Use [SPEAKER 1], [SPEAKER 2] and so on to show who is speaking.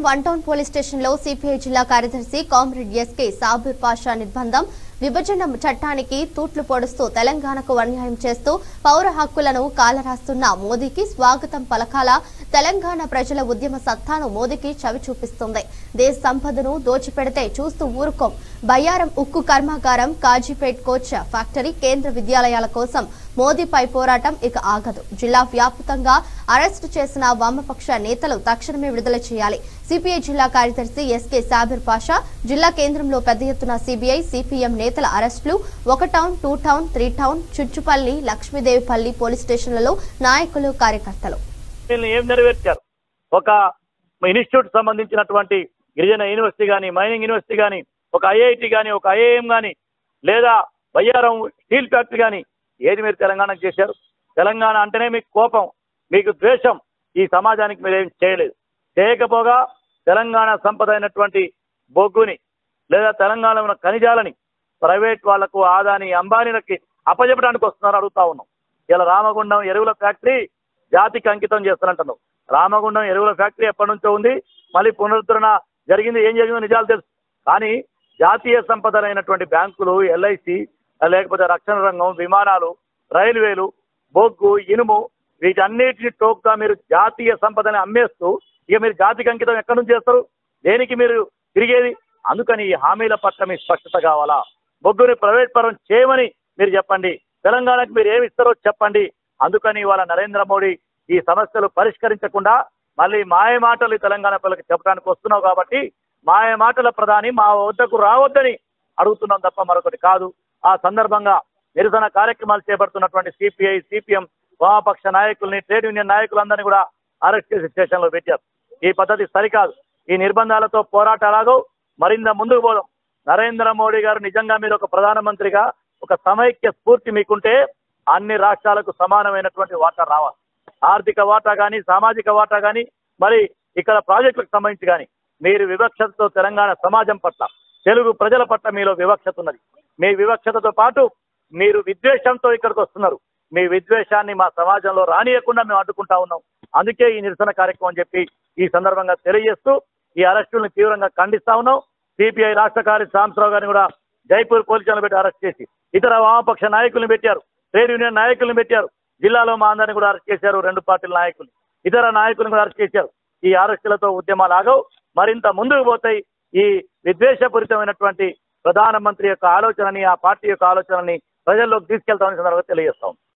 [SPEAKER 1] one town police స్టేషన్లో CPI జిల్లా కార్యదర్శి కామ్రేడ్ ఎస్కే సాబిర్ పాషా నిర్బంధం విభజన చట్టానికి తూట్లు పొడుస్తూ తెలంగాణకు అన్యాయం చేస్తూ పౌర హక్కులను కాలరాస్తున్న మోదీకి స్వాగతం పలకాల తెలంగాణ ప్రజల ఉద్యమ సత్తాను మోదీకి చవి చూపిస్తుంది దేశ సంపదను దోచిపెడితే చూస్తూ ఊరుకోం బయ్యారం ఉక్కు కర్మాగారం కాజీపేట్ కోచ్ ఫ్యాక్టరీ కేంద్ర విద్యాలయాల కోసం మోదీపై పోరాటం ఇక ఆగదు జిల్లా వ్యాప్తంగా అరెస్టు చేసిన వామపక్ష నేతలు తక్షణమే విడుదల చేయాలి సిపిఐ జిల్లా కార్యదర్శి ఎస్కే సాబిర్ పాషా జిల్లా కేంద్రంలో పెద్ద ఎత్తున సిబిఐ సిపిఎం నేతల అరెస్టులు ఒక town two town three town Chuchupalli Lakshmidevipalli police స్టేషన్లలో నాయకులు కార్యకర్తలు
[SPEAKER 2] వీళ్ళని ఏం నెరవేర్చారు ఒక ఇన్స్టిట్యూట్ సంబంధించినటువంటి గిరిజన యూనివర్సిటీ కానీ మైనింగ్ యూనివర్సిటీ కానీ ఒక ఐఐటి కానీ ఒక ఐఐఎం కానీ లేదా బయ్యారం స్టీల్ ఫ్యాక్టరీ కానీ ఏది మీరు తెలంగాణకు చేశారు తెలంగాణ అంటేనే మీకు కోపం మీకు ద్వేషం ఈ సమాజానికి మీరు ఏం చేయలేదు చేయకపోగా తెలంగాణ సంపద అయినటువంటి బొగ్గుని లేదా తెలంగాణలో ఉన్న ఖనిజాలని ప్రైవేట్ వాళ్లకు ఆదాని అంబానీలకి అప్పచెప్పడానికి వస్తున్నారు అడుగుతా ఉన్నాం ఇలా రామగుండం ఎరువుల ఫ్యాక్టరీ జాతికి అంకితం చేస్తారంటున్నాం రామగుండం ఎరువుల ఫ్యాక్టరీ ఎప్పటి నుంచో ఉంది మళ్ళీ పునరుద్ధరణ జరిగింది ఏం జరిగిందో నిజాలు తెలుసు కానీ జాతీయ సంపదలైనటువంటి బ్యాంకులు ఎల్ఐసి లేకపోతే రక్షణ రంగం విమానాలు రైల్వేలు బొగ్గు ఇనుము వీటన్నిటిని టోక్గా మీరు జాతీయ సంపదని అమ్మేస్తూ ఇక మీరు జాతికి అంకితం ఎక్కడి నుంచి చేస్తారు దేనికి మీరు తిరిగేది అందుకని ఈ హామీల పట్ల మీ స్పష్టత కావాలా బొగ్గుని ప్రైవేట్ పరం చేయమని మీరు చెప్పండి తెలంగాణకు మీరు ఏమి ఇస్తారో చెప్పండి అందుకని ఇవాళ నరేంద్ర మోడీ ఈ సమస్యలు పరిష్కరించకుండా మళ్ళీ మాయ మాటలు ఈ తెలంగాణ పిల్లలకి చెప్పడానికి వస్తున్నావు కాబట్టి మాయ మాటల ప్రధాని మా వద్దకు రావద్దని అడుగుతున్నాం తప్ప మరొకటి కాదు ఆ సందర్భంగా నిరసన కార్యక్రమాలు చేపడుతున్నటువంటి సిపిఐ సిపిఎం వామపక్ష నాయకుల్ని ట్రేడ్ యూనియన్ నాయకులందరినీ కూడా అరెస్ట్ చేసి స్టేషన్లో పెట్టారు ఈ పద్ధతి సరికాదు ఈ నిర్బంధాలతో పోరాటాలాగో మరింత ముందుకు పోదాం నరేంద్ర మోడీ గారు నిజంగా మీరు ఒక ప్రధానమంత్రిగా ఒక సమైక్య స్ఫూర్తి మీకుంటే అన్ని రాష్ట్రాలకు సమానమైనటువంటి వాటా రావాలి ఆర్థిక వాటా కానీ సామాజిక వాటా కానీ మరి ఇక్కడ ప్రాజెక్టులకు సంబంధించి కానీ మీరు వివక్షతతో తెలంగాణ సమాజం పట్ల తెలుగు ప్రజల పట్ల మీలో వివక్షత ఉన్నది మీ వివక్షతతో పాటు మీరు విద్వేషంతో ఇక్కడికి వస్తున్నారు మీ విద్వేషాన్ని మా సమాజంలో రానియకుండా మేము అడ్డుకుంటా ఉన్నాం అందుకే ఈ నిరసన కార్యక్రమం అని చెప్పి ఈ సందర్భంగా తెలియజేస్తూ ఈ అరెస్టుల్ని తీవ్రంగా ఖండిస్తా ఉన్నాం సిపిఐ రాష్ట్ర కార్యదర్శి సాంబశివరావు గారిని కూడా జైపూర్ పోలీస్ స్టేషన్లో పెట్టి అరెస్ట్ చేసి ఇతర వామపక్ష నాయకుల్ని పెట్టారు ట్రేడ్ యూనియన్ నాయకుల్ని పెట్టారు జిల్లాలో మా అందరిని కూడా అరెస్ట్ చేశారు రెండు పార్టీల నాయకులు ఇతర నాయకులను కూడా అరెస్ట్ చేశారు ఈ అరెస్టులతో ఉద్యమాలు ఆగవు మరింత ముందుకు పోతాయి ఈ విద్వేషపూరితమైనటువంటి ప్రధానమంత్రి యొక్క ఆలోచనని ఆ పార్టీ యొక్క ఆలోచనని ప్రజల్లోకి తీసుకెళ్తామని సందర్భంగా తెలియజేస్తాం